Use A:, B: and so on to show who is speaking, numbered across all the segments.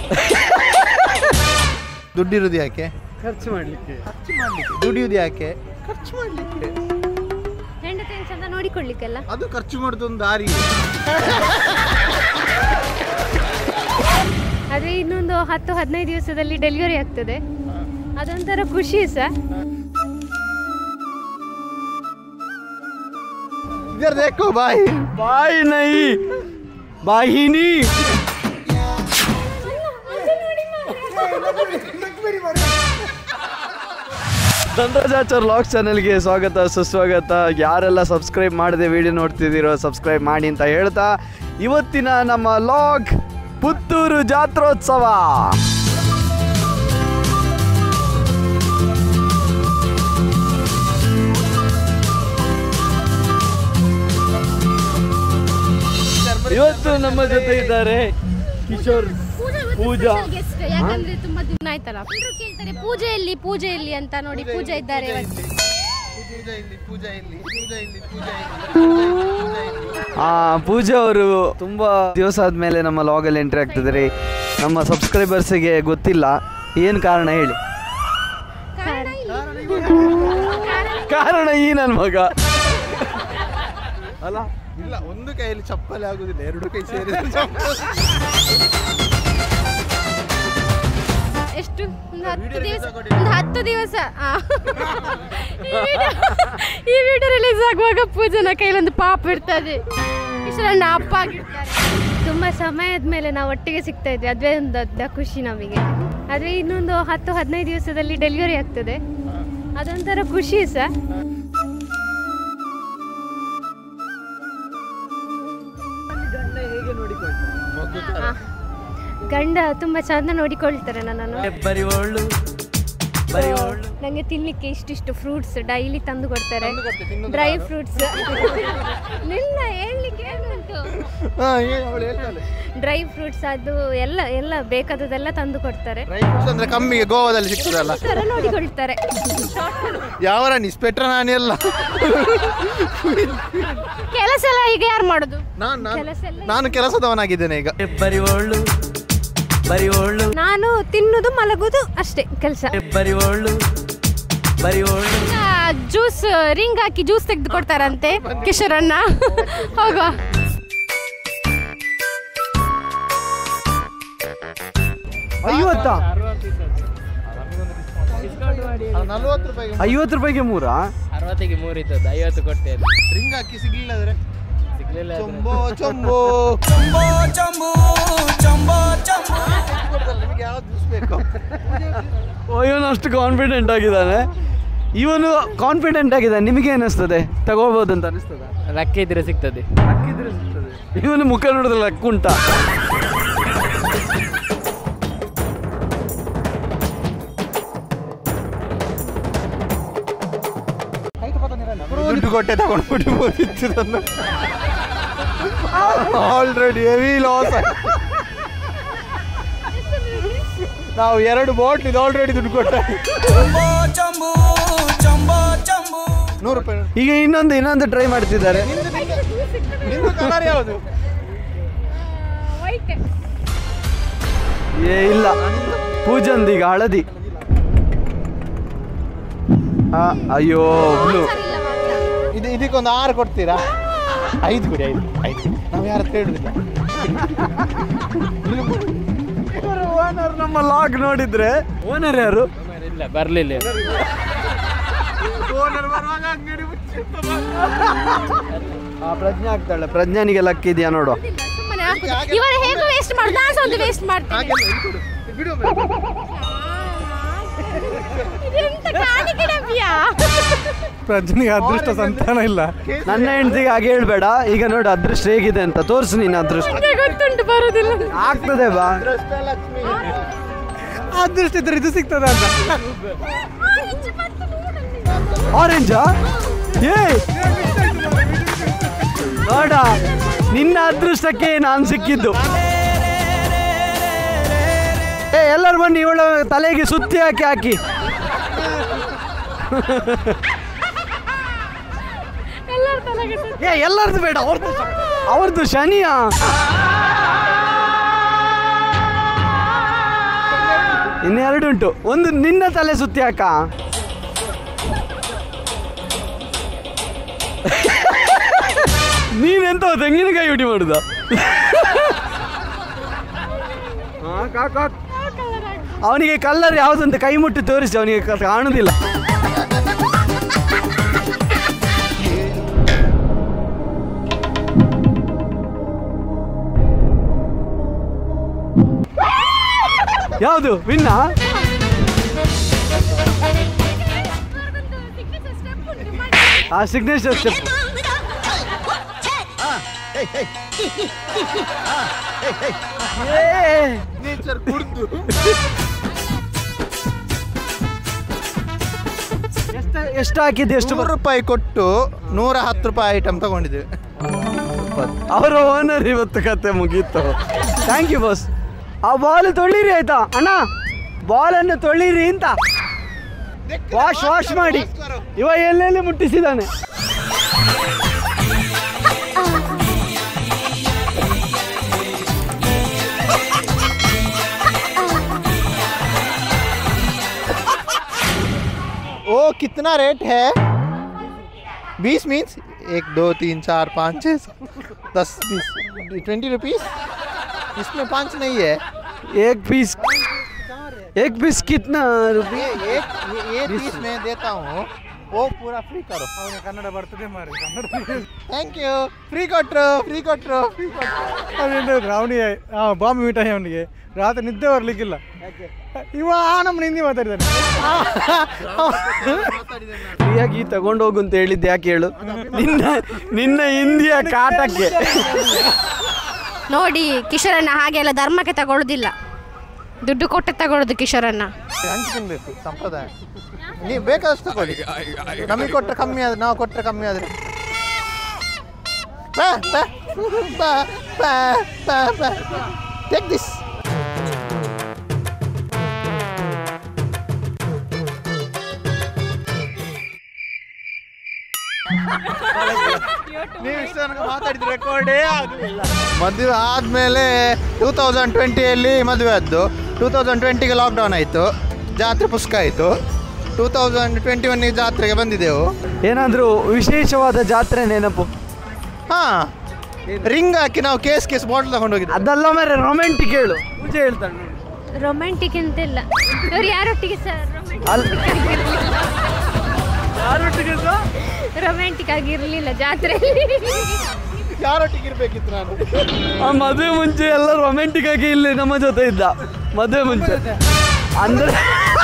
A: ದುಡ್ಡಿರೋದು ಯಾಕೆ
B: ಖರ್ಚು ಮಾಡಲಿಕ್ಕೆ
A: ಖರ್ಚು ಮಾಡ್ಲಿಕ್ಕೆ ದುಡಿಯೋದು ಯಾಕೆ ಖರ್ಚು ಮಾಡ್ಲಿಕ್ಕೆ
C: ಹೆಂಡತಿಯನ್ನು ಚಂದ ನೋಡಿಕೊಳ್ಳಿಕ್ಕೆಲ್ಲ
A: ಅದು ಖರ್ಚು ಮಾಡೋದೊಂದು ದಾರಿ
C: ಆದರೆ ಇನ್ನೊಂದು ಹತ್ತು ಹದಿನೈದು ದಿವಸದಲ್ಲಿ ಡೆಲಿವರಿ ಆಗ್ತದೆ ಅದೊಂಥರ ಖುಷಿ ಸಹ
A: ಇದರ ದೇಖೋ ಬಾಯ್
B: ಬಾಯಿ ನೈ ಬಾಹಿನಿ ದಂಡರಾಜಾಚಾರ್ ಲಾಗ್ ಚಾನಲ್ಗೆ ಸ್ವಾಗತ ಸುಸ್ವಾಗತ ಯಾರೆಲ್ಲ ಸಬ್ಸ್ಕ್ರೈಬ್ ಮಾಡದೆ ವಿಡಿಯೋ ನೋಡ್ತಿದ್ದೀರೋ ಸಬ್ಸ್ಕ್ರೈಬ್ ಮಾಡಿ ಅಂತ ಹೇಳ್ತಾ ಇವತ್ತಿನ ನಮ್ಮ ಲಾಗ್ ಪುತ್ತೂರು ಜಾತ್ರೋತ್ಸವ ಇವತ್ತು ನಮ್ಮ ಜೊತೆ ಇದ್ದಾರೆ ಕಿಶೋರ್ ಪೂಜಾ.
C: ಗೆಸ್ಟ್ ಯಾಕಂದ್ರೆ ತುಂಬಾ ದಿನ ಆಯ್ತಲ್ಲ ಎಲ್ರು ಕೇಳ್ತಾರೆ ಪೂಜೆಯಲ್ಲಿ ಪೂಜೆಯಲ್ಲಿ ಅಂತ ನೋಡಿ ಪೂಜೆ ಇದ್ದಾರೆ ಇವತ್ತು.
A: ಪೂಜಾ ಇಲ್ಲಿ ಪೂಜಾ ಇಲ್ಲಿ ಪೂಜಾ ಇಲ್ಲಿ ಪೂಜಾ ಇಲ್ಲಿ
B: ಆ ಪೂಜಾ ಅವರು ತುಂಬಾ ದಿವಸ ಆದ್ಮೇಲೆ ನಮ್ಮ ಲಾಗಲ್ಲಿ ಎಂಟ್ರಿ ಆಗ್ತಿದ್ದಾರೆ ನಮ್ಮ ಸಬ್ಸ್ಕ್ರೈಬರ್ಸಿಗೆ ಗೊತ್ತಿಲ್ಲ ಏನು ಕಾರಣ ಹೇಳಿ
C: ಕಾರಣ ಇಲ್ಲ.
B: ಕಾರಣ ಈ ನನ್ನ ಮಗ ಅಲ್ಲ
A: ಇಲ್ಲ ಒಂದು ಕೈಯಲ್ಲಿ ಚಪ್ಪಲಿ ಆಗುದಿಲ್ಲ ಎರಡು ಕೈ ಸೇರಿದ್ರೆ ಚಪ್ಪಲಿ.
C: ಎಷ್ಟು ಒಂದು ಹತ್ತು
A: Video
C: ದಿವಸ
A: release ಆಗೋದಿಲ್ಲ.
C: ಒಂದು ಹತ್ತು ದಿವಸ ಆ. ಈ video- ಈ ವಿಡಿಯೋ ರಿಲೀಸ್ ಆಗುವಾಗ ಪೂಜನ ಕೈಲೊಂದು ಪಾಪ ಇರ್ತದೆ ಇಷ್ಟರನ್ನ ಅಪ್ಪ ಆಗಿರ್ತಾರೆ ತುಂಬ ಸಮಯದ ಮೇಲೆ ನಾವು ಒಟ್ಟಿಗೆ ಸಿಗ್ತಾ ಇದ್ವಿ ಅದೇ ಒಂದು ದೊಡ್ಡ ಖುಷಿ ನಮಗೆ ಆದರೆ ಇನ್ನೊಂದು ಹತ್ತು ಹದಿನೈದು ದಿವಸದಲ್ಲಿ ಡೆಲಿವರಿ ಆಗ್ತದೆ ಅದೊಂಥರ ಖುಷಿ ಸಹ ಆ. ಗಂಡ ತುಂಬ ಚಂದ ನೋಡಿಕೊಳ್ತಾರೆ ನನ್ನನ್ನು
B: ಬರಿ ಒಳ್ಳು ಬರಿ ಒಳ್ಳು
C: ನನಗೆ ತಿನ್ಲಿಕ್ಕೆ ಇಷ್ಟಿಷ್ಟು ಫ್ರೂಟ್ಸ್ ಡೈಲಿ ತಂದು ಕೊಡ್ತಾರೆ
A: ತಂದು ಕೊಡ್ತೆ, ತಿನ್ನೋದು
C: ಡ್ರೈ
A: ಯಾರು?
C: ಫ್ರೂಟ್ಸ್ ನಿನ್ನ ಹೇಳ್ಲಿಕ್ಕೆ ಏನುಂಟು
A: ಹಾ ಏನು ಅವಳು ಹೇಳ್ತಾಳೆ
C: ಡ್ರೈ ಫ್ರೂಟ್ಸ್ ಅದು ಎಲ್ಲ ಎಲ್ಲ ಬೇಕಾದದೆಲ್ಲ ತಂದು ಕೊಡ್ತಾರೆ
A: ಡ್ರೈ ಫ್ರೂಟ್ಸ್ ಅಂದ್ರೆ ಕಮ್ಮಿಗೆ ಗೋವಾದಲ್ಲಿ ಸಿಗ್ತದಲ್ಲ
C: ಈ ಥರ ನೋಡಿಕೊಳ್ತಾರೆ
A: ಯಾವ ರಾಣಿ ಸ್ಪೆಟ್ರ ನಾನಿ ಎಲ್ಲ
C: ಕೆಲಸ ಎಲ್ಲ ಈಗ ಯಾರು ಮಾಡೋದು
A: ನಾನು ನಾನು-
C: ಕೆಲಸ ಎಲ್ಲ
A: ನಾನು ಕೆಲಸದವನಾಗಿದ್ದೇನೆ ಈಗ
B: ಬರಿ ಒಳ್ಳು ಬರಿ ಒಳ್ಳು
C: ನಾನು ತಿನ್ನುದು ಮಲಗುದು ಅಷ್ಟೇ ಕೆಲಸ
B: ಬರಿ ಒಳ್ಳು ಬರಿ ಒಳ್ಳು
C: ಜ್ಯೂಸ್ ರಿಂಗ್ ಹಾಕಿ ಜ್ಯೂಸ್ ತೆಗೆದು ಕೊಡ್ತಾರಂತೆ ಕಿಶೋರನ್ನ ಹೋಗುವ
B: ಐವತ್ತ
A: ನಲ್ವತ್ತು ರೂಪಾಯಿಗೆ
B: ಐವತ್ತು ರೂಪಾಯಿಗೆ ಮೂರಾ
D: ಅರವತ್ತಿಗೆ ಮೂರು ಇದ್ದದ್ದು ಐವತ್ತು ಕೊಡ್ತೇನೆ
A: ರಿಂಗ್ ಹಾಕಿ ಸಿಗ್ಲಿಲ್ಲ ಅಂದ್ರೆ
D: ಸಿಗ್ಲಿಲ್ಲ ಆದ್ರೆ
A: ಚೊಂಬೋ ಚೊಂಬೋ ನಿಮಗೆ ಯಾವ್ದು ಜ್ಯೂಸ್ ಬೇಕು
B: ಓ ಇವನು ಅಷ್ಟು ಕಾನ್ಫಿಡೆಂಟ್ ಆಗಿದ್ದಾನೆ ಇವನು ಕಾನ್ಫಿಡೆಂಟ್ ಆಗಿದ್ದಾನೆ ನಿಮಗೆ ಏನಿಸ್ತದೆ ತಗೋಬೋದು ಅಂತ ಅನಿಸ್ತದ
D: ಲಕ್ಕ ಇದ್ರೆ ಸಿಗ್ತದೆ
B: ಇವನು ಮುಖ ನೋಡಿದ್ರೆ ಲಕ್ ಉಂಟಾ
A: ದುಡ್ಡು ಕೊಟ್ಟೆ ತಗೊಂಡು ಬಿಡ್ಬೋದಿತ್ತು ನನ್ನ ಆಲ್ರೆಡಿ ಹೆವಿ ಲಾಸ್ ನಾವು ಎರಡು ಬಾಟ್ಲ್ ಇದು ಆಲ್ರೆಡಿ ದುಡ್ಡು ಕೊಟ್ಟೆ ನೂರು ರೂಪಾಯಿ
B: ಈಗ ಇನ್ನೊಂದು ಇನ್ನೊಂದು ಟ್ರೈ ಮಾಡ್ತಿದ್ದಾರೆ
A: ನಿಮ್ದು ಕಲರ್ ಯಾವುದು
C: ವೈಟ್
B: ಏ ಇಲ್ಲ ಪೂಜಂದು ಈಗ ಹಳದಿ ಆ, ಅಯ್ಯೋ ಬ್ಲೂ
A: ಇದು ಇದಕ್ಕೊಂದು ಆರು ಕೊಡ್ತೀರಾ ಐದು ಕೊಡಿ ಐದು ಐದು ನಾವು ಯಾರ ಹತ್ರ ಹೇಳುದಿಲ್ಲ
B: ಓನರ್ ನಮ್ಮ ಲಾಗ್ ನೋಡಿದ್ರೆ ಓನರ್ ಯಾರು
D: ಇಲ್ಲ ಬರ್ಲಿಲ್ಲ
B: ಆ ಪ್ರಜ್ಞೆ ಆಗ್ತಾಳೆ ಪ್ರಜ್ಞಾನಿಗೆ ಲಕ್ ಇದೆಯಾ ನೋಡು
C: ಸುಮ್ಮನೆ ಹಾಕುದು. ಇವರು ಹೇಗೂ ವೇಸ್ಟ್ ಮಾಡುದು ನಾನು ಸಹ ಒಂದು ವೇಸ್ಟ್ ಮಾಡ್ತೀನಿ
A: ಹಾಗೆಲ್ಲ ಇದು ಕೊಡು. ಬಿಡು ಬೇಡ.
C: ಇದೆಂತ ಕಾಣಿಕೆ ಡಬ್ಬಿಯಾ
E: ಪ್ರಜ್ನಿಗೆ ಅದೃಷ್ಟ ಸಂತಾನ ಇಲ್ಲ
B: ನನ್ನ ಹೆಂಡತಿಗೆ ಹಾಗೆ ಹೇಳ್ಬೇಡ ಈಗ ನೋಡು ಅದೃಷ್ಟ ಹೇಗಿದೆ ಅಂತ ತೋರಿಸು ನೀನು ಅದೃಷ್ಟ
C: ನಂಗೆ ಗೊತ್ತುಂಟು ಬರುದಿಲ್ಲ
B: ಆಗ್ತದೆ ಬಾ
A: ಅದೃಷ್ಟಲಕ್ಷ್ಮಿ.
E: ಅದೃಷ್ಟ ಇದ್ರೆ ಇದು ಸಿಗ್ತದ ಅಂತ
B: ಆರೆಂಜಾ ಏ ನೋಡ ನಿನ್ನ ಅದೃಷ್ಟಕ್ಕೆ ನಾನು ಸಿಕ್ಕಿದ್ದು ಏ ಎಲ್ಲರೂ ಬನ್ನಿ ಇವಳ ತಲೆಗೆ ಸುತ್ತಿ ಹಾಕಿ ಹಾಕಿ
C: ಎಲ್ಲರ ತಲೆಗೆ ಸುತ್ತ-
B: ಏ ಎಲ್ಲರದು ಬೇಡ ಅವ್ರದ್ದು ಅವ್ರದ್ದು ಶನಿಯಾ ಇನ್ನೆರಡು ಉಂಟು ಒಂದು ನಿನ್ನ ತಲೆ ಸುತ್ತಿ ಹಾಕ ನೀನೆಂತ ತೆಂಗಿನಕಾಯಿ ಉಡಿ ಮಾಡುದ ಅವನಿಗೆ ಕಲ್ಲರ್ ಯಾವುದಂತ ಕೈ ಮುಟ್ಟಿ ತೋರಿಸಿ ಅವನಿಗೆ ಕ- ಕಾಣುದಿಲ್ಲ ಯಾವುದು ವಿನ್ನ ಆ ಸಿಗ್ನೇಚರ್ ಸ್ಟೆಪ್
A: ನೇಚರ್ ಕುಡ್ದು
B: ಎಷ್ಟು ಎಷ್ಟು ಹಾಕಿದ್ದು ಎಷ್ಟು
A: ನೂರು ರೂಪಾಯಿ ಕೊಟ್ಟು ನೂರ ಹತ್ತು ರೂಪಾಯಿ ಐಟಮ್ ತಗೊಂಡಿದ್ದೇವೆ
B: ಅವರ ಓನರ್ ಇವತ್ತು ಕತೆ ಮುಗೀತು ಥ್ಯಾಂಕ್ ಯು ಬಾಸ್ ಆ ಬಾಲ್ ತೊಳಿರಿ ಆಯ್ತಾ ಅಣ್ಣ ಬಾಲನ್ನು ತೊಳಿರಿ ಅಂತ ವಾಶ್ ವಾಶ್ ಮಾಡಿ ಇವ ಎಲ್ಲೆಲ್ಲಿ ಮುಟ್ಟಿಸಿದಾನೆ
A: ओ कितना रेट है बीस मीन्स एक दो तीन चार पाँच छः सात, दस बीस ट्वेंटी रुपीस इसमें पाँच नहीं है
B: एक पीस एक पीस कितना रुपये
A: ये एक ये, ये पीस मैं देता हूँ वो पूरा फ्री करो
E: ಅವನಿಗೆ ಕನ್ನಡ ಬರ್ತದೆ ಮಾರಿ ಕನ್ನಡ
A: ಥ್ಯಾಂಕ್ ಯು ಫ್ರೀ ಕೊಟ್ರು ಫ್ರೀ ಕೊಟ್ರು ಫ್ರೀ ಕೊಟ್ರು
E: ಅದೇನು ಅವನಿಗೆ ಬಾಂಬೆ ಮಿಠಾಯಿ ಅವನಿಗೆ ರಾತ್ರಿ ನಿದ್ದೆ ಬರ್ಲಿಕ್ಕಿಲ್ಲ ಇವ ಆ ನಮ್ಮ ಹಿಂದಿ ಮಾತಾಡಿದ್ದಾನೆ
B: ಫ್ರೀಯಾಗಿ ತಗೊಂಡು ಹೋಗು ಅಂತ ಹೇಳಿದ್ದೆ ಯಾಕೆ ಹೇಳು ನಿನ್ನ ನಿನ್ನ ಹಿಂದಿಯ ಕಾಟಕ್ಕೆ
C: ನೋಡಿ ಕಿಶೋರನ್ನ ಹಾಗೆಲ್ಲ ಧರ್ಮಕ್ಕೆ ತಗೊಳ್ಳೋದಿಲ್ಲ ದುಡ್ಡು ಕೊಟ್ಟು ತಗೊಳ್ಳೋದು ಕಿಶೋರನ್ನ
A: ಹಂಚಿ ತಿನ್ಬೇಕು ಸಂಪ್ರದಾಯ ನೀವು ಬೇಕಾದಷ್ಟು ತಗೊಳ್ಳಿ ನಮಗೆ ಕೊಟ್ಟರೆ ಕಮ್ಮಿ ಆದ್ರೆ ನಾವು ಕೊಟ್ಟರೆ ಕಮ್ಮಿ ಆದರೆ ಬಾ ಬಾ ಬಾ ಬಾ ಬಾ ಬಾ ಟೇಕ್ ದಿಸ್ ನೀವು ಇಷ್ಟು ತನಕ ಮಾತಾಡಿದ ರೆಕಾರ್ಡೇ ಆಗಲಿಲ್ಲ ಮದುವೆ ಆದಮೇಲೆ ಟೂ ತೌಸಂಡ್ ಟ್ವೆಂಟಿಯಲ್ಲಿ ಮದುವೆ ಆದ್ದು ಟೂ ತೌಸಂಡ್ ಟ್ವೆಂಟಿಗೆ ಲಾಕ್ಡೌನ್ ಆಯಿತು ಜಾತ್ರೆ ಪುಸ್ತಕ ಆಯಿತು ಟೂ ತೌಸಂಡ್ ಟ್ವೆಂಟಿ ಒನ್ನಿಗೆ ಜಾತ್ರೆಗೆ ಬಂದಿದ್ದೆವು
B: ಏನಾದರೂ ವಿಶೇಷವಾದ ಜಾತ್ರೆ ನೆನಪು
A: ಹಾಂ ರಿಂಗ್ ಹಾಕಿ ನಾವು ಕೇಸ್ ಕೇಸ್ ಬಾಟ್ಲ್ ತಗೊಂಡು ಹೋಗಿದ್ದೆ
B: ಅದಲ್ಲ ಮೇಲೆ ರೊಮ್ಯಾಂಟಿಕ್ ಹೇಳು ಪೂಜೆ ಹೇಳ್ತಾಳೆ ನೋಡಿ.
C: ರೊಮ್ಯಾಂಟಿಕ್ ಅಂತೆಲ್ಲ ಇವ್ರು ಯಾರೊಟ್ಟಿಗೆ ಸರ್
B: ಅಲ್ ಯಾರೊಟ್ಟಿಗೆ ಸಹ?
C: ರೊಮ್ಯಾಂಟಿಕ್ ಆಗಿರ್ಲಿಲ್ಲ ಜಾತ್ರೆಯಲ್ಲಿ
A: ಯಾರೊಟ್ಟಿಗೆ ಇರ್ಬೇಕಿತ್ತು ನಾನು
B: ಆ ಮದುವೆ ಮುಂಚೆ ಎಲ್ಲ ರೊಮ್ಯಾಂಟಿಕ್ ಆಗಿ ಇಲ್ಲಿ ನಮ್ಮ ಜೊತೆ ಇದ್ದ ಮದುವೆ ಮುಂಚೆ ಅಂದ್ರೆ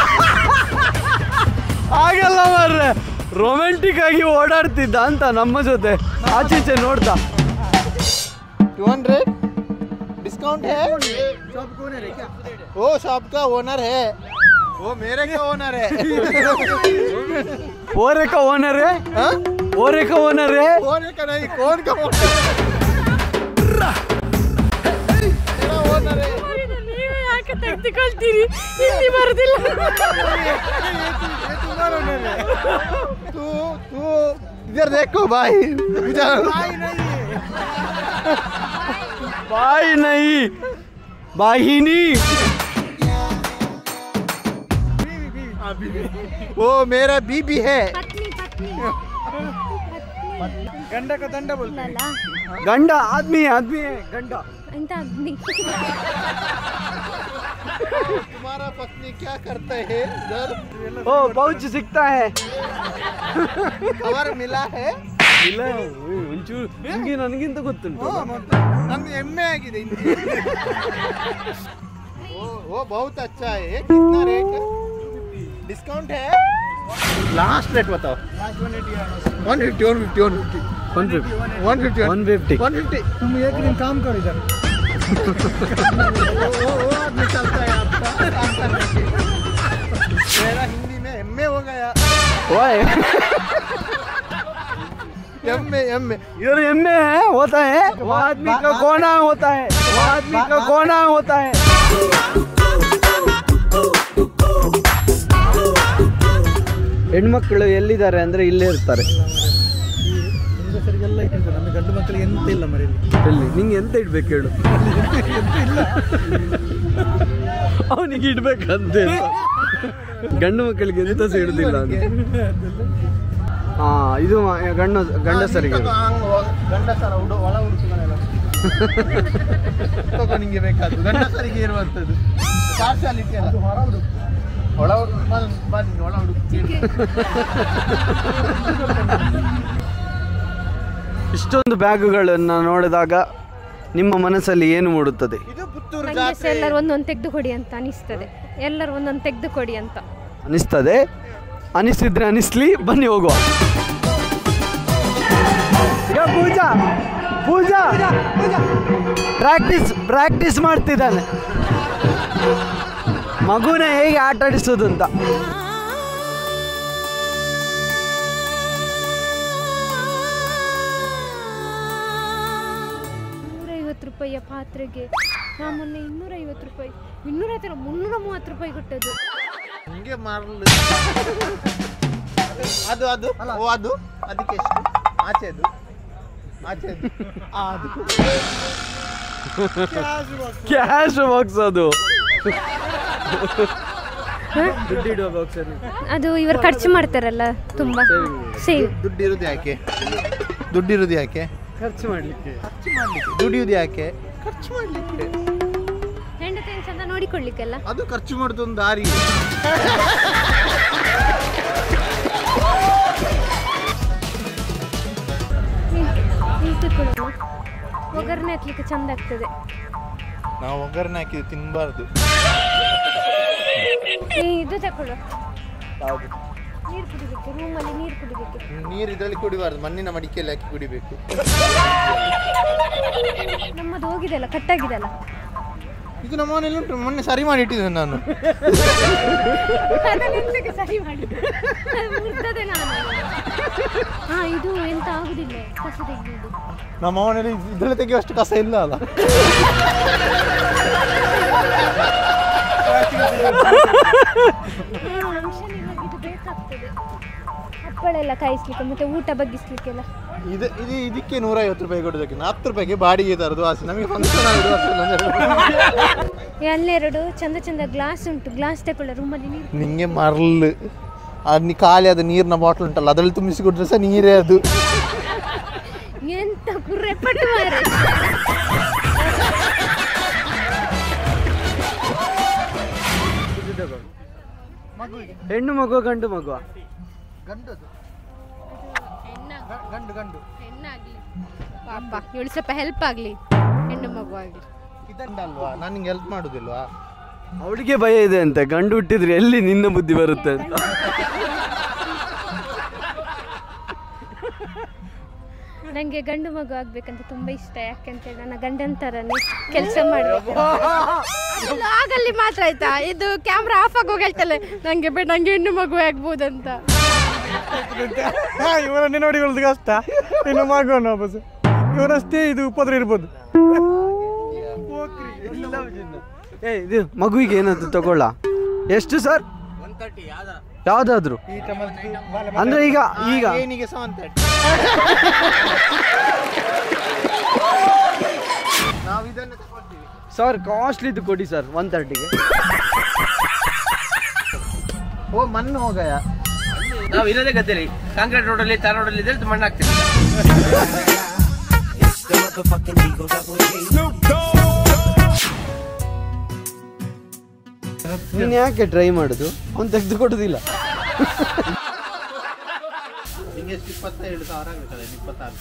B: ಹಾಗೆಲ್ಲ ಮಾರ್ರೆ ರೊಮ್ಯಾಂಟಿಕ್ ಆಗಿ ಓಡಾಡ್ತಿದ್ದ ಅಂತ ನಮ್ಮ ಜೊತೆ ಆಚೀಚೆ ನೋಡ್ತಾ
A: टू हंड्रेड डिस्काउंट है वो शॉप का ओनर है वो मेरे का ओनर है
B: ಓರೆ ಕ ಓನರ್
A: हाँ?
B: ಓರೆ ಕ ಓನರ್
A: ओनर का नहीं कौन का ओनर मेरा ओनर है
C: ನೀವೇ ಯಾಕೆ ತೆಗೆದುಕೊಳ್ತೀರಿ ಇಲ್ಲಿ ಬರುದಿಲ್ಲ
A: तू तू इधर देखो भाई
B: ಬಾಯಿ ನೈ ಬಾಹಿನಿ
A: वो मेरा बीबी है
C: ಪತ್ನಿ ಪತ್ನಿ
E: ಗಂಡಕ ದಂಡ ಬೋಲ್ತಾರೆ
C: ಅಲ್ಲ
B: ಗಂಡ ಆದ್ಮಿ ಆದ್ಮಿ ಗಂಡ
C: ಅಂತ ಅಗ್ನಿ
A: तुम्हारा पत्नी क्या करता है इधर
B: ಓ ಪೌಚ್ ಸಿಗ್ತಾ ಹೇ
A: खबर मिला है
B: ಇಲ್ಲ ಓಯ್, ಒಂಚೂರು ನಿಮ್ಗೆ ನನಗಿಂತ ಗೊತ್ತುಂಟು
A: ನಮ್ದು ಹೆಮ್ಮೆ ಆಗಿದೆ ಹಿಂದಿ ಓ ಓ ಬಹುತ್ ಅಚ್ಚಾ है कितना रेट डिस्काउंट है लास्ट रेट बताओ 150 150
B: ಒನ್ ಫಿಫ್ಟಿ
A: 150
B: ಒನ್ ಫಿಫ್ಟಿ
A: 150
E: तुम एक दिन काम करो इधर
A: वो वो वो आदमी चलता है आपका काम करने के लिए। मेरा हिंदी में एमए हो गया
B: ಓಯ್
A: एमए एमए
B: इधर एमए है होता है वो आदमी का कोना होता है वो आदमी का कोना होता है ಹೆಣ್ಮಕ್ಳು ಎಲ್ಲಿದ್ದಾರೆ ಅಂದ್ರೆ ಇಲ್ಲೇ ಇರ್ತಾರೆ
E: ಹೆಂಗಸರಿಗೆಲ್ಲ ಇಟ್ಟಿರ್ತಾರೆ ನಮಗೆ ಗಂಡು ಮಕ್ಕಳಿಗೆ ಎಂತ ಇಲ್ಲ ಮರಿ
B: ಎಲ್ಲಿ ನಿಂಗೆ ಎಂತ ಇಡ್ಬೇಕು ಹೇಳು ಅವನಿಗೆ ಇಡ್ಬೇಕಂತೆ ಗಂಡು ಮಕ್ಕಳಿಗೆ ಎಂತ ಸಹ ಇಡುದಿಲ್ಲ ಹಾ ಇದು ಮ- ಗಂಡು ಗಂಡಸರಿಗೆ ಇದು.
A: ಗಂಡಸರ ಉಡು ಒಳ ಉಡುಪುಗಳೆಲ್ಲ ತಗೋ ನಿಂಗೆ ಬೇಕಾದ್ದು ಗಂಡಸರಿಗೆ ಇರುವಂಥದ್ದು ಪಾರ್ಶಾಲಿಟಿ ಅಲ್ಲ ಹೊರ ಉಡುಪು ಒಳ ಉಡುಪು ಬನ್ನಿ, ಬನ್ನಿ ಒಳ ಉಡುಪು
B: ಇಷ್ಟೊಂದು ಬ್ಯಾಗುಗಳನ್ನು ನೋಡಿದಾಗ ನಿಮ್ಮ ಮನಸ್ಸಲ್ಲಿ ಏನು ಮೂಡುತ್ತದೆ
A: ಇದು ಪುತ್ತೂರು
C: ನಂಗೆ ಸಹ
A: ಜಾತ್ರೆ
C: ಎಲ್ಲರೂ ಒಂದೊಂದು ತೆಗೆದು ಕೊಡಿ ಅಂತ ಅನಿಸ್ತದೆ ಎಲ್ಲರೂ ಒಂದೊಂದು ತೆಗೆದು ಕೊಡಿ ಅಂತ
B: ಅನಿಸ್ತದೆ ಅನಿಸ್ತಿದ್ರೆ ಅನಿಸ್ಲಿ ಬನ್ನಿ ಹೋಗುವ ಈಗ ಪೂಜಾ ಪೂಜಾ ಪ್ರಾಕ್ಟೀಸ್ ಪ್ರಾಕ್ಟೀಸ್ ಮಾಡ್ತಿದ್ದಾನೆ ಮಗುನ ಹೇಗೆ ಆಟ ಆಡಿಸೋದು ಅಂತ
C: ನೂರೈವತ್ತು ರೂಪಾಯಿಯ ಪಾತ್ರೆಗೆ ನಾ ಮೊನ್ನೆ ಇನ್ನೂರೈವತ್ತು ರೂಪಾಯಿ ಇನ್ನೂರೈವತ್ತರ ಮುನ್ನೂರ ಮೂವತ್ತು ರೂಪಾಯಿ ಕೊಟ್ಟದ್ದು
A: ಹಿಂಗೆ ಮಾರಲು ಅದು ಅದು ಓ ಅದು ಅದಕ್ಕೆ ಎಷ್ಟು ಆಚೆದು ಆಚೆದು ಆ, ಅದು
B: ಕ್ಯಾಶ್ ಬಾಕ್ಸ್ ಅದು ದುಡ್ಡಿಡುವ ಬಾಕ್ಸ್
C: ಅದು ಇವರು ಖರ್ಚು ಮಾಡ್ತಾರಲ್ಲ ತುಂಬ ಸೇವ್
A: ದುಡ್ಡು ಇರುದು ಯಾಕೆ ದುಡ್ಡು ಇರುದು ಯಾಕೆ
B: ಖರ್ಚು ಮಾಡಲಿಕ್ಕೆ
A: ಖರ್ಚು ಮಾಡ್ಲಿಕ್ಕೆ ದುಡಿಯುದು ಯಾಕೆ ಖರ್ಚು ಮಾಡ್ಲಿಕ್ಕೆ
C: ಹೆಂಡತಿಯನ್ನು ಚಂದ ನೋಡಿಕೊಳ್ಳಿಕ್ಕೆಲ್ಲ
A: ಅದು ಖರ್ಚು ಮಾಡುದು ಒಂದು ದಾರಿ
C: ನಿಂತುಕೊಳ್ಳೋಣ ಒಗ್ಗರಣೆ ಹತ್ಲಿಕ್ಕೆ ಚಂದ ಆಗ್ತದೆ
A: ನಾವು ಒಗ್ಗರಣೆ ಹಾಕಿದ್ದು ತಿನ್ಬಾರ್ದು
C: ಈ ಇದು ತಕೊಳ್ಳು ನೀರು ಕುಡಿಬೇಕು ರೂಮಲ್ಲಿ ನೀರು ಕುಡಿಬೇಕು
A: ನೀರು ಇದರಲ್ಲಿ ಕುಡಿಬಾರ್ದು ಮಣ್ಣಿನ ಮಡಿಕೆಯಲ್ಲಿ ಹಾಕಿ ಕುಡಿಬೇಕು
C: ನಮ್ಮದು ಹೋಗಿದೆಲ್ಲ ಕಟ್ಟಾಗಿದೆಲ್ಲ
A: ಇದು ನಮ್ಮ ಮನೇಲಿ ಉಂಟು ಮೊನ್ನೆ ಸರಿ ಮಾಡಿ ಇಟ್ಟಿದ್ದೇನೆ ನಾನು
C: ಅದನ್ನೆಂತಕ್ಕೆ ಸರಿ ಮಾಡಿ ಮುರ್ತದೆ ನಾನು ಹಾ ಇದು ಎಂತ ಆಗುದಿಲ್ಲ ಕಸ ತೆಗೆಯುವುದು
A: ನಮ್ಮ ಮನೇಲಿ ಇದರಲ್ಲಿ ತೆಗೆಯುವಷ್ಟು ಕಸ ಇಲ್ಲ ಅಲ್ಲ
C: ಫಂಕ್ಷನಿಗೆ ಇದು ಬೇಕಾಗ್ತದೆ ಹಪ್ಪಳ ಎಲ್ಲ ಕಾಯಿಸ್ಲಿಕ್ಕೆ ಮತ್ತೆ ಊಟ ಬಗ್ಗಿಸ್ಲಿಕ್ಕೆಲ್ಲ
A: ಇದು ಇದು ಇದಕ್ಕೆ ನೂರೈವತ್ತು ರೂಪಾಯಿ ಕೊಡೋದಕ್ಕೆ ಹತ್ತು ರೂಪಾಯಿಗೆ ಬಾಡಿಗೆ ತರೋದು ಆಸೆ ನಮಗೆ ಫಂಕ್ಷನ್ ಆಗೋದು ಅಷ್ಟೇ
C: ಅಲ್ಲೆರಡು ಚಂದ ಚಂದ ಗ್ಲಾಸ್ ಉಂಟು ಗ್ಲಾಸ್ ತಕೊಳ್ಳ ರೂಮಲ್ಲಿ ನೀರು
A: ನಿಂಗೆ ಮರಳು ಅದು ನೀ ಖಾಲಿ ಅದು ನೀರಿನ ಬಾಟ್ಲ್ ಉಂಟಲ್ಲ ಅದರಲ್ಲಿ ತುಂಬಿಸಿ ಕೊಟ್ಟರೆ ಸಹ ನೀರೇ ಅದು
C: ಎಂತ ಕುರ್ರೆ ಪಟ್ಟು ಮಾರೆ
B: ಹೆಣ್ಣು ಮಗು ಗಂಡು ಮಗು
A: ಗಂಡದು ಗಂಡು ಗಂಡು
C: ಹೆಣ್ಣಾಗ್ಲಿ ಪಾಪ ಇವಳು ಸ್ವಲ್ಪ ಹೆಲ್ಪ್ ಆಗ್ಲಿ ಹೆಣ್ಣು ಮಗು ಆಗ್ಲಿ
A: ಇದನ್ನಲ್ವಾ ನಾನು ನಿಂಗೆ ಹೆಲ್ಪ್ ಮಾಡುದಿಲ್ವಾ
B: ಅವಳಿಗೆ ಭಯ ಇದೆ ಅಂತೆ ಗಂಡು ಹುಟ್ಟಿದ್ರೆ ಎಲ್ಲಿ ನಿನ್ನ ಬುದ್ಧಿ ಬರುತ್ತೆ ಅಂತ
C: ನಂಗೆ ಗಂಡು ಮಗು ಆಗ್ಬೇಕಂತ ತುಂಬಾ ಇಷ್ಟ ಯಾಕೆಂತ ನನ್ನ ಗಂಡನ ತರನೇ ಕೆಲಸ ಮಾಡ್ಬೇಕು ಅದು ಆಗಲ್ಲಿ ಮಾತ್ರ ಆಯ್ತಾ ಇದು ಕ್ಯಾಮ್ರಾ ಆಫ್ ಆಗೋಗಿ ಹೇಳ್ತಲ್ಲ ನಂಗೆ ಬೇಡ ನಂಗೆ ಹೆಣ್ಣು ಮಗು ಆಗ್ಬೋದಂತ
E: ಇವರನ್ನೇ ನೋಡಿಕೊಳ್ಳೋದು ಕಷ್ಟ ಇನ್ನು ಮಗುವನ್ನು ವಾಪಸ್ ಇವರಷ್ಟೇ ಇದು ಉಪದ್ರ ಇರ್ಬೋದು
B: ಏ ಇದು ಮಗುವಿಗೆ ಏನಾದ್ರು ತಗೊಳ್ಳ ಎಷ್ಟು ಸರ್ ಯಾವ್ದಾದ್ರು ಅಂದ್ರೆ ಈಗ ಈಗ
A: ಏನಿಗೆ ಸಹ ಅಂತ ನಾವು ಇದನ್ನು ತಗೊಳ್ತೀವಿ
B: ಸರ್ ಕಾಸ್ಟ್ಲಿದು ಕೊಡಿ ಸರ್ ಒನ್ ತರ್ಟಿಗೆ
A: ಓ ಮಣ್ಣು ಹೋಗಯ
F: ನಾವು ಇರೋದೇ ಗದ್ದೆಲಿ ಕಾಂಕ್ರೀಟ್ ರೋಡಲ್ಲಿ ತಾರ್ ರೋಡಲ್ಲಿ ಇದ್ರೆ ಮಣ್ಣು ಹಾಕ್ತೀವಿ
B: ನೀನು ಯಾಕೆ ಟ್ರೈ ಮಾಡುದು ಅವ್ನು ತೆಗೆದು ಕೊಡುದಿಲ್ಲ
A: ನಿಂಗೆ ಎಷ್ಟು ಇಪ್ಪತ್ತೇಳು ಸಾವಿರ ಆಗುತ್ತದೆ ಇಪ್ಪತ್ತಾರು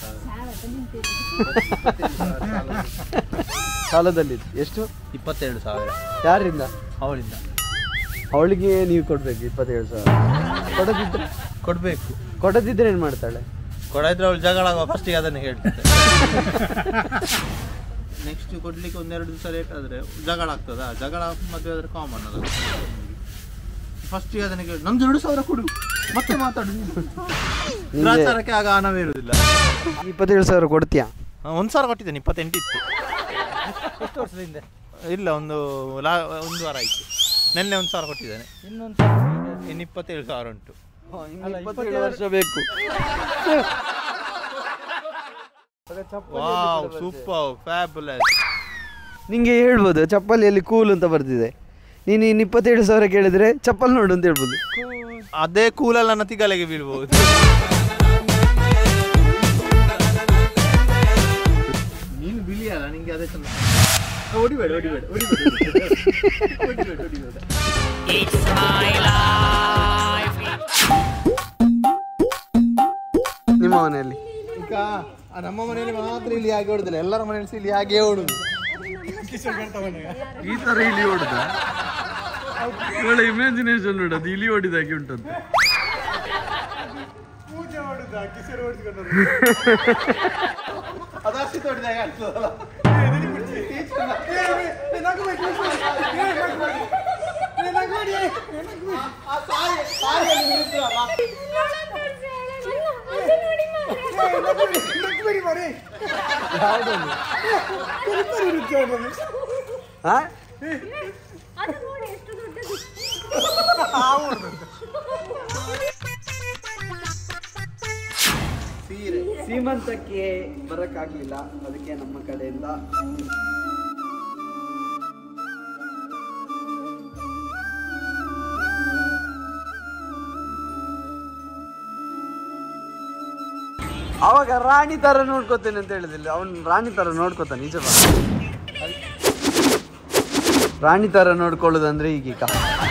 A: ಸಾವಿರ
B: ಸಾಲದಲ್ಲಿ ಎಷ್ಟು
F: ಇಪ್ಪತ್ತೇಳು ಸಾವಿರ
B: ಯಾರಿಂದ
F: ಅವಳಿಂದ
B: ಅವಳಿಗೆ ನೀವು ಕೊಡ್ಬೇಕು ಇಪ್ಪತ್ತೇಳು ಸಾವಿರ ಕೊಡದಿದ್ರೆ
A: ಕೊಡಬೇಕು
B: ಕೊಡದಿದ್ರೆ ಏನು ಮಾಡ್ತಾಳೆ
A: ಕೊಡದಿದ್ರೆ ಅವಳು ಜಗಳ ಆಗುವ ಫಸ್ಟಿಗೆ ಅದನ್ನು ಹೇಳ್ತಾರೆ ನೆಕ್ಸ್ಟ್ ಕೊಡ್ಲಿಕ್ಕೆ ಒಂದೆರಡು ದಿವಸ ಲೇಟ್ ಆದರೆ ಜಗಳ ಆಗ್ತದಾ ಜಗಳ ಮದುವೆ ಆದರೆ ಕಾಮನ್ ಅದ ಫಸ್ಟಿಗೆ ಅದನ್ನು ಕೇಳಿ ನಮ್ದು ಎರಡು ಸಾವಿರ ಕೊಡು ಮತ್ತೆ ಮಾತಾಡು ಗ್ರಾಚಾರಕ್ಕೆ ಆಗ ಹಣವೇ ಇರುವುದಿಲ್ಲ
B: ಇಪ್ಪತ್ತೇಳು ಸಾವಿರ ಕೊಡ್ತೀಯಾ
A: ಒಂದು ಸಾವಿರ ಕೊಟ್ಟಿದ್ದೇನೆ ಇಪ್ಪತ್ತೆಂಟು ಇತ್ತು ಎಷ್ಟು ವರ್ಷದಿಂದ ಇಲ್ಲ ಒಂದು ಲಾ ಒಂದು ವಾರ ಆಯಿತು ನಿನ್ನೆ ಒಂದು ಸಾವಿರ ಕೊಟ್ಟಿದ್ದೇನೆ ಇನ್ನೊಂದು ಇನ್ನು ಇಪ್ಪತ್ತೇಳು ಸಾವಿರ ಉಂಟು
B: ಇಪ್ಪತ್ತೇಳು ವರ್ಷ ಬೇಕು
A: ವಾವ್ ಸೂಪರ್ ಫ್ಯಾಬುಲಸ್
B: ನಿಂಗೆ ಹೇಳ್ಬೋದು ಚಪ್ಪಲಿಯಲ್ಲಿ ಕೂಲ್ ಅಂತ ಬರ್ತಿದೆ ನೀನು ಇನ್ನು ಇಪ್ಪತ್ತೇಳು ಸಾವಿರ ಕೇಳಿದ್ರೆ ಚಪ್ಪಲ್ ನೋಡು ಅಂತ ಹೇಳ್ಬೋದು
A: ಅದೇ ಕೂಲಲ್ಲಿ ನನ್ನ ತಿಗಲೆಗೆ ಬೀಳ್ಬೋದು ನೀನು ಬಿಳಿಯಲ್ಲ ನಿಂಗೆ ಅದೇ ಚಂದ ಹೊಡಿಬೇಡ ಹೊಡಿಬೇಡ ಹೊಡಿಬೇಡ ಹೊಡಿಬೇಡ
B: ನಿಮ್ಮ ಮನೆಯಲ್ಲಿ
A: ಈಗ ಆ ನಮ್ಮ ಮನೆಯಲ್ಲಿ ಮಾತ್ರ ಇಲ್ಲಿ ಹಾಗೆ ಹೊಡುದಿಲ್ಲ ಎಲ್ಲರ ಮನೆಯಲ್ಲಿ ಇಲ್ಲಿ ಹಾಗೆ ಹೊಡುದು
B: ಈ ತರ ಇಲಿ ಹೊಡೆದ ಒಳ್ಳೆ ಇಮ್ಯಾಜಿನೇಷನ್ ನೋಡು ಅದು ಇಲಿ ಹೊಡಿದಾಗೆ ಉಂಟಂತೆ
E: ಪೂಜೆ ಮಾಡುದ ಕಿಸರು ಹೊಡಿಸ್ಕೊಂಡು
A: ಅದಷ್ಟು ಹೊಡಿದಾಗ ಆಗ್ತದಲ್ಲ ಆ ತಾಯಿ ತಾಯಿಯಲ್ಲಿ ಬೀಳ್ತೀರಲ್ಲ
B: ಹಾ ಸೀಮಂತಕ್ಕೆ ಬರಕ್ಕಾಗ್ಲಿಲ್ಲ ಅದಕ್ಕೆ ನಮ್ಮ ಕಡೆಯಿಂದ ಅವಾಗ ರಾಣಿ ತರ ನೋಡ್ಕೋತೇನೆ ಅಂತ ಹೇಳಿದಿಲ್ಲ ಅವನು ರಾಣಿ ತರ ನೋಡ್ಕೋತಾನೆ ನಿಜ ರಾಣಿ ತರ ನೋಡ್ಕೊಳ್ಳೋದಂದ್ರೆ ಈಗೀಗ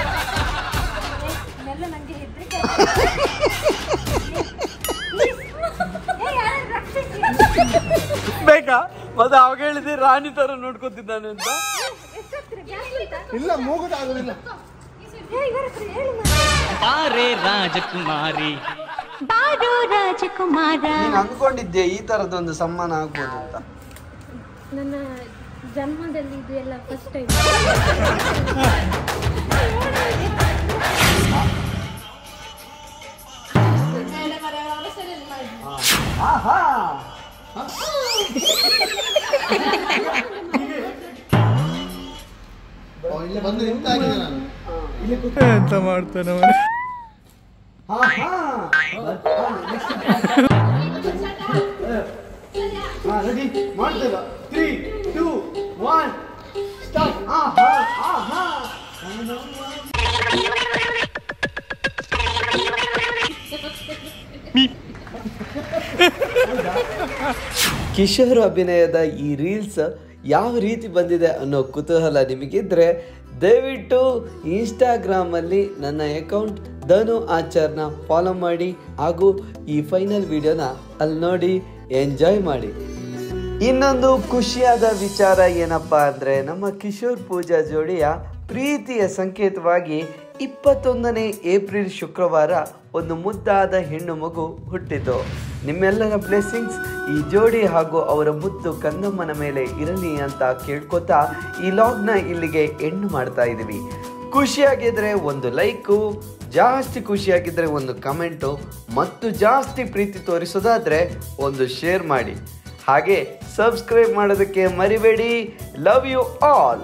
B: ಬೇಕಾ ಮತ್ತೆ ಅವಾಗ ಹೇಳಿದೆ ರಾಣಿ ತರ ನೋಡ್ಕೊತಿದ್ದಾನೆ ಅಂತ
A: ಇಲ್ಲ ಮೂಗುದಾಗುದಿಲ್ಲ
G: ಬಾರೆ ರಾಜಕುಮಾರಿ
C: ಬಾರೋ ರಾಜಕುಮಾರ
B: ನೀನು ಅನ್ಕೊಂಡಿದ್ದೆ ಈ ತರದೊಂದು ಸಮ್ಮಾನ ಆಗ್ಬೋದು ಅಂತ
C: ನನ್ನ ಜನ್ಮದಲ್ಲಿ ಇದು ಎಲ್ಲ ಫಸ್ಟ್ ಟೈಮ್
A: ಇಲ್ಲಿ ಬಂದು ನಿಂತಾಗಿದೆ ನಾನು
E: ಎಂತ ಮಾಡ್ತಾನೆ ಅವನು
B: ಮಾಡ್ತೇವೆ three two one start Kishore ಅಭಿನಯದ ಈ ರೀಲ್ಸ್ ಯಾವ ರೀತಿ ಬಂದಿದೆ ಅನ್ನೋ ಕುತೂಹಲ ನಿಮಗಿದ್ರೆ ದಯವಿಟ್ಟು ಇನ್ಸ್ಟಾಗ್ರಾಮಲ್ಲಿ ನನ್ನ ಅಕೌಂಟ್ ಧನು ಆಚಾರ್ನ ಫಾಲೋ ಮಾಡಿ ಹಾಗೂ ಈ ಫೈನಲ್ ವಿಡಿಯೋನ ಅಲ್ಲಿ ನೋಡಿ ಎಂಜಾಯ್ ಮಾಡಿ ಇನ್ನೊಂದು ಖುಷಿಯಾದ ವಿಚಾರ ಏನಪ್ಪಾ ಅಂದ್ರೆ ನಮ್ಮ ಕಿಶೋರ್ ಪೂಜಾ ಜೋಡಿಯ ಪ್ರೀತಿಯ ಸಂಕೇತವಾಗಿ ಇಪ್ಪತ್ತೊಂದನೇ ಏಪ್ರಿಲ್ ಶುಕ್ರವಾರ ಒಂದು ಮುದ್ದಾದ ಹೆಣ್ಣು ಮಗು ಹುಟ್ಟಿತು ನಿಮ್ಮೆಲ್ಲರ ಬ್ಲೆಸ್ಸಿಂಗ್ಸ್ ಈ ಜೋಡಿ ಹಾಗೂ ಅವರ ಮುದ್ದು ಕಂದಮ್ಮನ ಮೇಲೆ ಇರಲಿ ಅಂತ ಕೇಳ್ಕೊತಾ ಈ ಲಾಗ್ನ ಇಲ್ಲಿಗೆ ಎಂಡ್ ಮಾಡ್ತಾ ಇದ್ದೀವಿ ಖುಷಿಯಾಗಿದ್ರೆ ಒಂದು ಲೈಕು ಜಾಸ್ತಿ ಖುಷಿಯಾಗಿದ್ರೆ ಒಂದು ಕಮೆಂಟು ಮತ್ತು ಜಾಸ್ತಿ ಪ್ರೀತಿ ತೋರಿಸೋದಾದ್ರೆ ಒಂದು ಶೇರ್ ಮಾಡಿ ಹಾಗೆ ಸಬ್ಸ್ಕ್ರೈಬ್ ಮಾಡೋದಕ್ಕೆ ಮರಿಬೇಡಿ love you all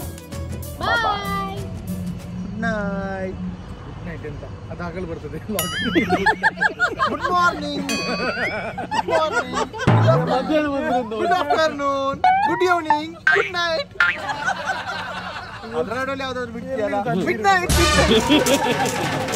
A: night
E: night ಎಂತ ಅದು ಹಗಲು ಬರ್ತದೆ
A: good morning good morning good afternoon good evening good night ಅದರ ನಡುವೆ ಯಾವ್ದಾದ್ರು ಬಿಡ್ತೀಯಲ್ಲ ಮಿಡ್ ನೈಟ್